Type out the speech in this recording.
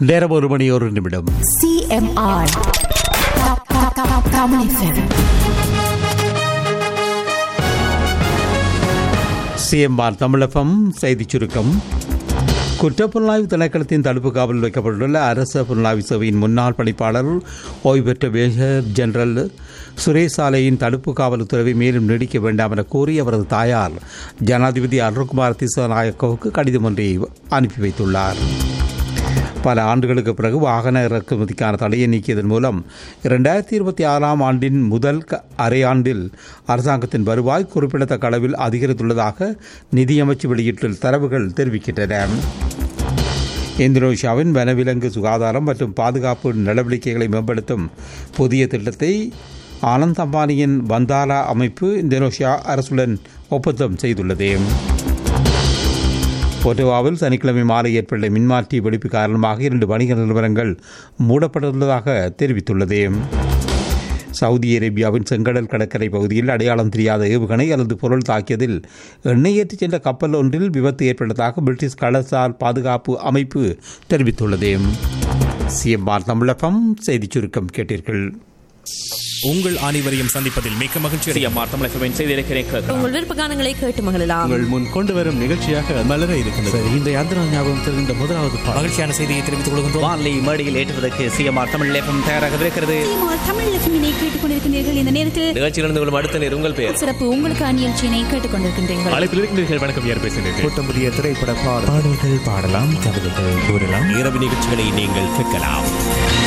நேரம் ஒரு மணி ஒரு நிமிடம் CMR. Ka- ka- ka- Kamu FM. CMR Tamilagam செய்திச் சுருக்கம் குற்றப்புலனாய்வு திணைக்களத்தின் தடுப்பு காவலில் வைக்கப்பட்டுள்ள அரச புலனாய்வு சேவையின் முன்னாள் பணிப்பாளர் ஓய்வு பெற்ற மேஜர் ஜெனரல் சுரேஷ் சாலையின் தடுப்பு காவல் உத்தரவை மேலும் நீடிக்க வேண்டாம் என கூறி அவரது தாயார் ஜனாதிபதி அருண்குமார் திசாநாயக்கவுக்கு கடிதம் ஒன்றை அனுப்பி வைத்துள்ளார் பல ஆண்டுகளுக்கு பிறகு வாகன இறக்குமதிக்கான தடையை நீக்கியதன் மூலம் இரண்டாயிரத்தி இருபத்தி ஆறாம் ஆண்டின் முதல் க- அரையாண்டில் அரசாங்கத்தின் வருவாய் குறிப்பிடத்தக்க அளவில் அதிகரித்துள்ளதாக நிதியமைச்சு வெளியிட்டுள்ள தரவுகள் தெரிவிக்கின்றன இந்தோனேஷியாவின் வனவிலங்கு சுகாதாரம் மற்றும் பாதுகாப்பு நடவடிக்கைகளை மேம்படுத்தும் புதிய திட்டத்தை ஆனந்த் அம்பானியின் வந்தாரா அமைப்பு இந்தோனேஷியா அரசுடன் ஒப்பந்தம் செய்துள்ளது ஒட்டுவாவில் சனிக்கிழமை மாலை ஏற்பட்ட மின்மாற்றி வெடிப்பு காரணமாக இரண்டு வணிக நிறுவனங்கள் மூடப்பட்டுள்ளதாக தெரிவித்துள்ளது சவுதி அரேபியாவின் செங்கடல் கடற்கரை பகுதியில் அடையாளம் தெரியாத ஏவுகணை அல்லது பொருள் தாக்கியதில் எண்ணெய் ஏற்றிச் சென்ற கப்பல் ஒன்றில் விபத்து ஏற்பட்டதாக பிரிட்டிஷ் கடல்சார் பாதுகாப்பு அமைப்பு தெரிவித்துள்ளது சிஎம்ஆர் தமிழகம் செய்திச் சுருக்கம் கேட்டீர்கள் உங்கள் அனைவரையும் சந்திப்பதில் மிக்க மகிழ்ச்சி சிஎம்ஆர் தமிழகவின் செய்திருக்கிறேன் கேட்கலாம் உங்கள் விருப்ப கானங்களை கேட்டு மகிழலாம் உங்கள் முன் கொண்டு வரும் நிகழ்ச்சியாக மலர இருக்கின்றது இந்த யாத்திரா ஞாபகம் தெரிந்த முதலாவது பாடல் மகிழ்ச்சியான செய்தியை தெரிவித்துக் கொள்கின்றோம் வான்லி மேடையில் ஏற்றுவதற்கு சிஎம்ஆர் தமிழ் லேபம் தயாராகவிருக்கிறது தமிழ் எஃப்எம்மினை கேட்டுக்கொண்டிருக்கின்றீர்கள் இந்த நேரத்தில் நிகழ்ச்சியிலிருந்து கொள்ளும் அடுத்த நேர் உங்கள் பெயர் சிறப்பு உங்களுக்கு நிகழ்ச்சியினை கேட்டுக்கொண்டிருக்கின்றீர்கள் அழைப்பில் இருக்கின்றீர்கள் வணக்கம் யார் பேசுகிறீர்கள் புத்தம் புதிய திரைப்பட பாடல் பாடல்கள் பாடலாம் கவிதைகள் கூறலாம் இரவு நிகழ்ச்சிகளை நீங்கள் கேட்கலாம்